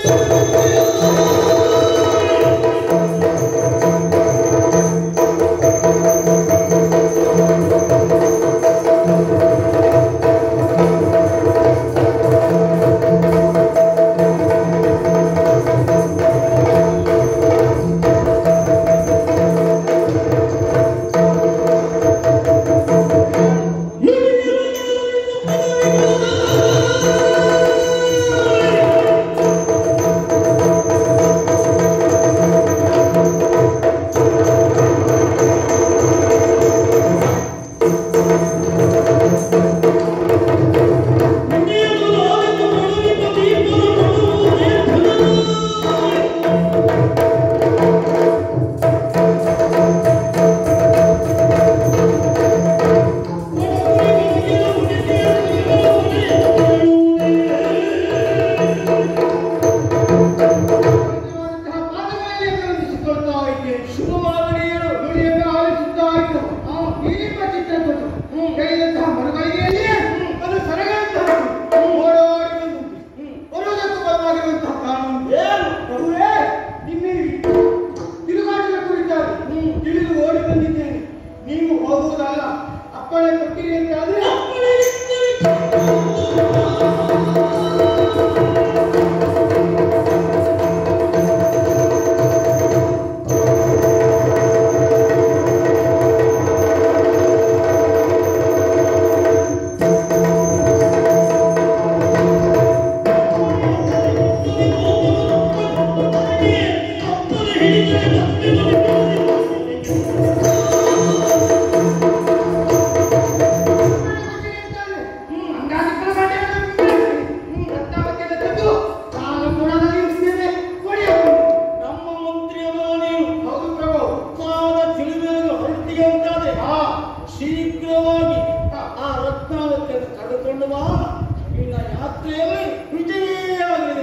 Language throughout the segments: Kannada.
ಶುಭವಾಗಲಿಯರು ನುಡಿಯನ್ನು ಆಲಿಸುತ್ತಾ ಇದ್ದು ಈ ನಿಮ್ಮ ಚಿತ್ರದುರ್ಗ ಕೈದಂತಹ ಮರುಗಳಿಗೆಯಲ್ಲಿಯೇ ಅದು ಸರಗಳಂತಹ ಓಡೋಡಿ ಬಂದು ಬರುವುದಕ್ಕೂ ಬದಲಾಗಿರುವಂತಹ ಕಾರಣ ಏನು ಪ್ರಭುವೇ ನಿನ್ನೆ ತಿರುಗಾಟದ ಕುರಿತಾಗಿ ತಿಳಿದು ಓಡಿ ಬಂದಿದ್ದೇನೆ ನೀವು ಹೋಗುವುದಲ್ಲ ಅಪ್ಪಣೆ ಕೊಟ್ಟಿರಿ ಅಂತಾದ್ರೆ ಅಪ್ಪಣೆ ನಮ್ಮ ಮಂತ್ರಿಯವರು ನೀವು ಹೌದು ಪ್ರಭು ಸಾಲ ತಿಳಿದಿರಲು ಹೊರಟಿಗೆ ಅಂತಾದೆ ಶೀಘ್ರವಾಗಿ ಆ ರತ್ನಾವತಿಯನ್ನು ಕರೆದುಕೊಂಡು ಬಾ ನಿನ್ನ ಯಾತ್ರೆಯಲ್ಲಿ ವಿಜಯವಾಗಲಿದೆ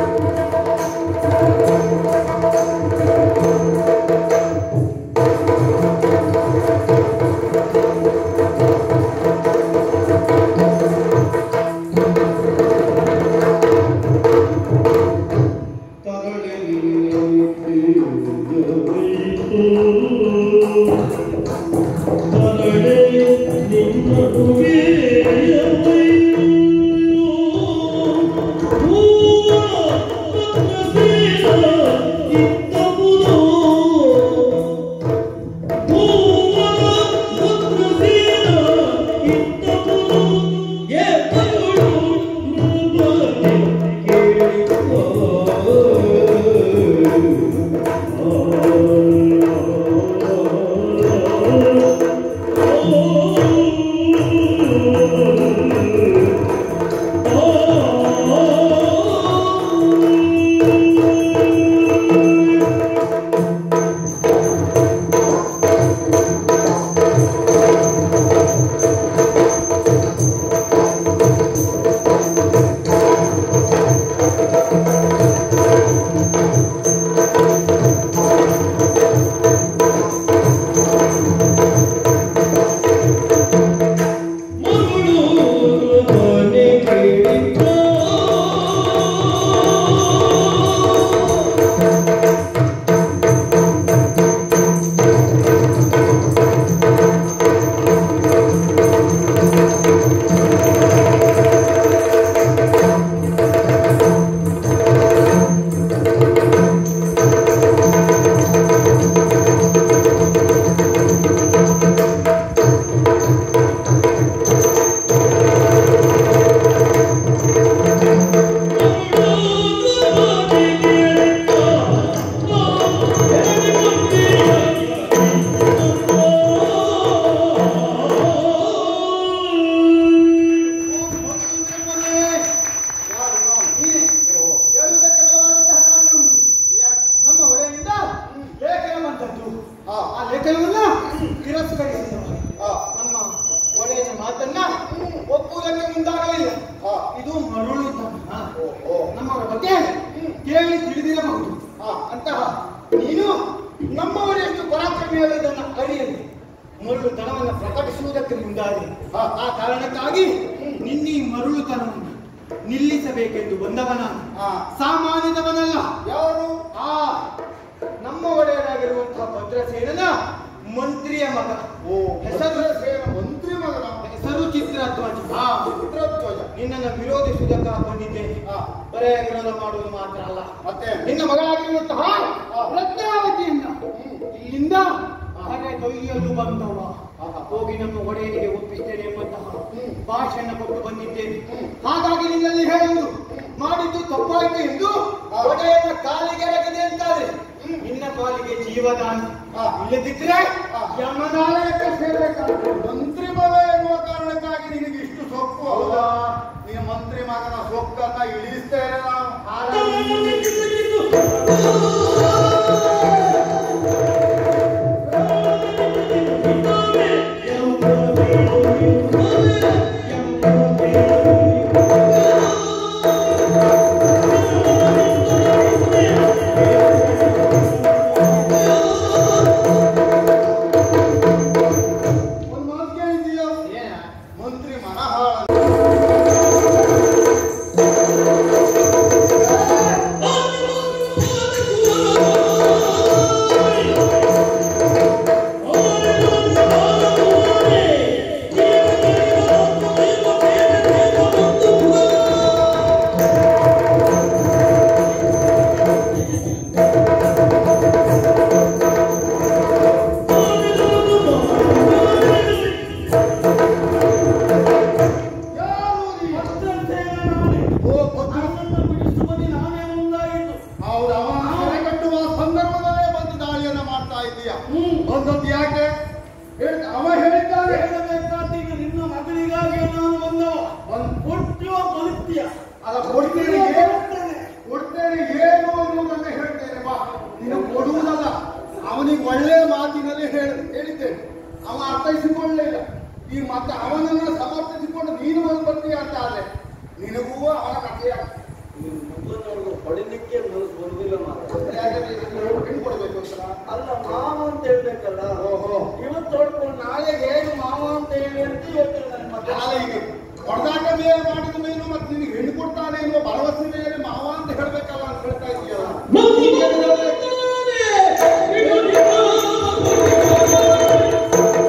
ಆ ಹೇಳುವುದಕ್ಕೆ ಬಲವಾದಂತಹ ಕಾರಣ ಉಂಟು ನಮ್ಮ ಒಡೆಯನಿಂದ ಲೇಖನ ಬಂದದ್ದು ಆ ಲೇಖನವನ್ನ ತಿರಸ್ಕರಿಸಿದವರು ನಮ್ಮ ಒಡೆಯನ ಮಾತನ್ನ ಒಪ್ಪುವುದಕ್ಕೆ ಮುಂದಾಗಲಿಲ್ಲ ಇದು ಮರುಳುತನ ನಮ್ಮವರ ಬಗ್ಗೆ ಕೇಳಿ ತಿಳಿದಿರಬಹುದು ಅಂತಹ ನೀನು ನಮ್ಮವರೆಷ್ಟು ಪರಾಕ್ರಮಿಯಾದದನ್ನ ಅರಿಯಲಿ ಮರುಳುತನವನ್ನು ಪ್ರಕಟಿಸುವುದಕ್ಕೆ ಮುಂದಾಗಿ ಆ ಕಾರಣಕ್ಕಾಗಿ ನಿನ್ನೀ ಮರುಳುತನವನ್ನು ನಿಲ್ಲಿಸಬೇಕೆಂದು ಬಂದವನ ಸಾಮಾನ್ಯದವನಲ್ಲ ಯಾರು ಆ ನಮ್ಮ ಒಡೆಯರಾಗಿರುವಂತಹ ಭದ್ರಸೇನನ ಮಂತ್ರಿಯ ಮಗ ಹೆಸರು ಮಂತ್ರಿ ಮಗನ ಹೆಸರು ಚಿತ್ರಧ್ವಜ ಆ, ಚಿತ್ರಧ್ವಜ ನಿನ್ನನ್ನು ವಿರೋಧಿಸುವುದಕ್ಕ ಬಂದಿದ್ದೇನೆ ಆ. ಬರೇ ವಿರೋಧ ಮಾಡುವುದು ಮಾತ್ರ ಅಲ್ಲ ಮತ್ತೆ ನಿನ್ನ ಮಗಳಾಗಿರುವಂತಹ ಪ್ರಜ್ಞಾವತಿಯನ್ನ ಇಲ್ಲಿಂದ ಹಾಗೆ ಕೊಯ್ಯಲು ಬಂದವ ಹೋಗಿ ನಮ್ಮ ಒಡೆಯನಿಗೆ ಒಪ್ಪಿಸ್ತೇನೆ ಎಂಬಂತಹ ಭಾಷೆಯನ್ನು ಕೊಟ್ಟು ಬಂದಿದ್ದೇನೆ ಹಾಗಾಗಿ ನಿನ್ನಲ್ಲಿ ಹೇಳುವುದು ಮಾಡಿದ್ದು ತಪ್ಪಾಯ್ತು ಎಂದು ಒಡೆಯನ ಕಾಲಿಗೆ ಎರಗಿದೆ ಅಂತಾರೆ ನಿನ್ನ ಕಾಲಿಗೆ ಜೀವದಾನ ಇಲ್ಲದಿದ್ರೆ ಯಮನಾಲಯಕ್ಕೆ ಸೇರಬೇಕಾಗ್ತದೆ ಮಂತ್ರಿ ಮಗ ಎನ್ನುವ ಕಾರಣಕ್ಕಾಗಿ ನಿನಗೆ ಇಷ್ಟು ಸೊಕ್ಕು ಹೌದಾ ನೀನು ಮಂತ್ರಿ ಮಗನ ಸೊಕ್ಕನ್ನ ಇಳಿಸ್ತೇನೆ ನಾನು ಒಂದು ಮಾತು ಕೇಳಿದೀಯೋ ಮಂತ್ರಿ ಮನಹಾಳ ಯಾರು ನೀನು? ಓ ಭದ್ರ ಹೌದು ಅವನ ಸೆರೆ ಕಟ್ಟುವ ಸಂದರ್ಭದಲ್ಲೇ ಬಂದು ದಾಳಿಯನ್ನ ಮಾಡ್ತಾ ಇದ್ದೀಯ ಬಂದದ್ದು ಯಾಕೆ ಹೇಳ್ತ ಅವ ಹೇಳಿದ್ದಾನೆ ನಿನ್ನ ಮಗನಿಗಾಗಿ ನಾನು ಬಂದವ ಕೊಟ್ಟುವ ಬದುಕ್ತಿಯ ಅಲ್ಲ ಕೊಡ್ತೇನೆ ಏನು? ಕೊಡ್ತೇನೆ ಏನು ಅನ್ನೋದನ್ನ ಹೇಳ್ತೇನೆ ಬಾ ನೀನು ಕೊಡುವುದಲ್ಲ ಅವನಿಗೆ ಒಳ್ಳೆ ಮಾತಿನಲ್ಲಿ ಹೇಳ ಹೇಳಿದ್ದೇನೆ ಅವ ಅರ್ಥೈಸಿಕೊಳ್ಳೇ ಇಲ್ಲ ಈ ಮತ್ತೆ ಅವನನ್ನ ಸಮರ್ಥಿಸಿಕೊಂಡು ನೀನು ಬಂದು ಬರ್ತೀಯ ಅಂತ ಆದ್ರೆ ನಿನಗೂ ಅವನ ಕಥೆಯ ಹೊಡಿಲಿಕ್ಕೆ ಮನಸ್ಸು ಬರುದಿಲ್ಲ ಮಾತ್ರ ಹೆಣ್ಣು ಕೊಡ್ಬೇಕು ಅಂತ ಅಲ್ಲ ಮಾವ ಅಂತ ಹೇಳ್ಬೇಕಲ್ಲ ಓಹೋ ಇವತ್ತು ಹೊಡ್ಕೊಂಡು ನಾಳೆ ಹೇಗೆ ಮಾವ ಅಂತ ಹೇಳಿ ಅಂತ ಇವತ್ತು ನನ್ನ ಮಗ ನಾಳೆ ಈಗ ಹೊಡೆದಾಟ ಮೇಲೆ ಮಾಡಿದ ಮೇಲೆ ಮತ್ತೆ ನಿನಗೆ ಹೆಣ್ಣು ಕೊಡ್ತಾನೆ ಎನ್ನುವ ಭರವಸೆ ಮೇಲೆ ಮಾವ ಅಂತ ಹೇಳ್ಬೇಕಲ್ಲ ಅಂತ ಹೇಳ್ತಾ ಇದೆಯಲ್ಲ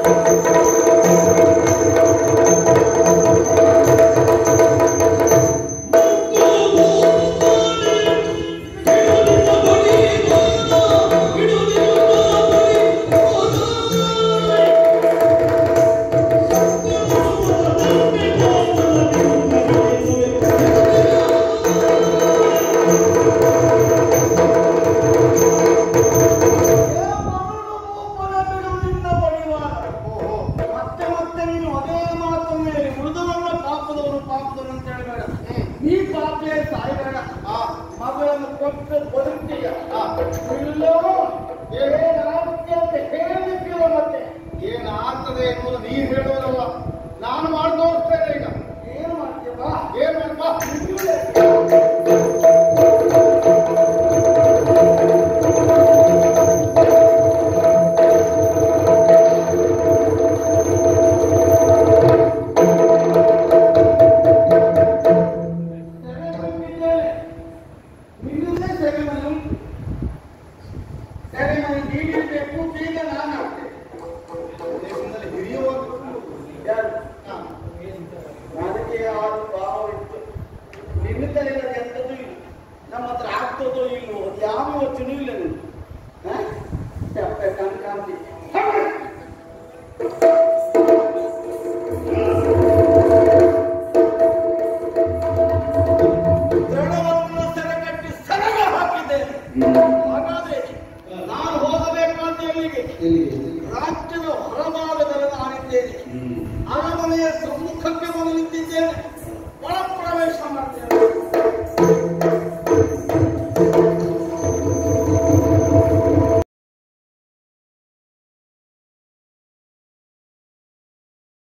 ರಾಜಗಣ ಆ, ಮಗಳನ್ನು ಕೊಟ್ಟು ಬದುಕ್ತೀಯ ಆ. ಇಲ್ಲೋ ಏನಾಗುತ್ತೆ ಅಂತ ಹೇಳಲಿಕ್ಕಿಲ್ಲ ಮತ್ತೆ ಏನಾಗ್ತದೆ ಎನ್ನುವುದು ನೀನು ಹೇಳುವುದಲ್ಲ ನಾನು ಮಾಡಿ ತೋರಿಸ್ತೇನೆ ಈಗ ಏನು ಮಾಡ್ತೀಯ ಬಾ ಏನ್ ಮಾಡ್ಬಾ ಸೆರೆ ಬಂದಿದ್ದೇನೆ ನಿನ್ನದೇ ಸೆರೆಮನೆ ಸೆರೆಮನೆ ನೀಡಿರ್ಬೇಕು ಈಗ ನಾನು ಆಗ್ತೇನೆ ದೇಶದಲ್ಲಿ ಹಿರಿಯವರು ಯಾರು ಹಾ. ಅದಕ್ಕೆ ಆದ ಭಾವ ಇತ್ತು ನಿನ್ನ ತಲೆಯಲ್ಲಿ ಎಂಥದ್ದು ಇಲ್ಲ ನಮ್ಮ ಹತ್ರ ಆಗ್ತದೋ ಇಲ್ವೋ ಅದು ಯಾವ ಯೋಚನೆ ಇಲ್ಲ ನೀನು ಕಣ್ಕಾಂತಿ ದೃಢವನ್ನು ಸೆರೆ ಕಟ್ಟಿ ಸೆರಗ ಹಾಕಿದ್ದೇನೆ ಹಾಗಾದ್ರೆ ನಾನು ಹೋಗಬೇಕಂತ ಎಲ್ಲಿಗೆ ರಾಜ್ಯದ ಹೊರಭಾಗದಲ್ಲಿ ನಾನಿದ್ದೇನೆ ಅರಮನೆಯ ಸಮ್ಮುಖಕ್ಕೆ ಬಂದು ನಿಂತಿದ್ದೇನೆ ಒಳ ಪ್ರವೇಶ ಮಾಡ್ತೇನೆ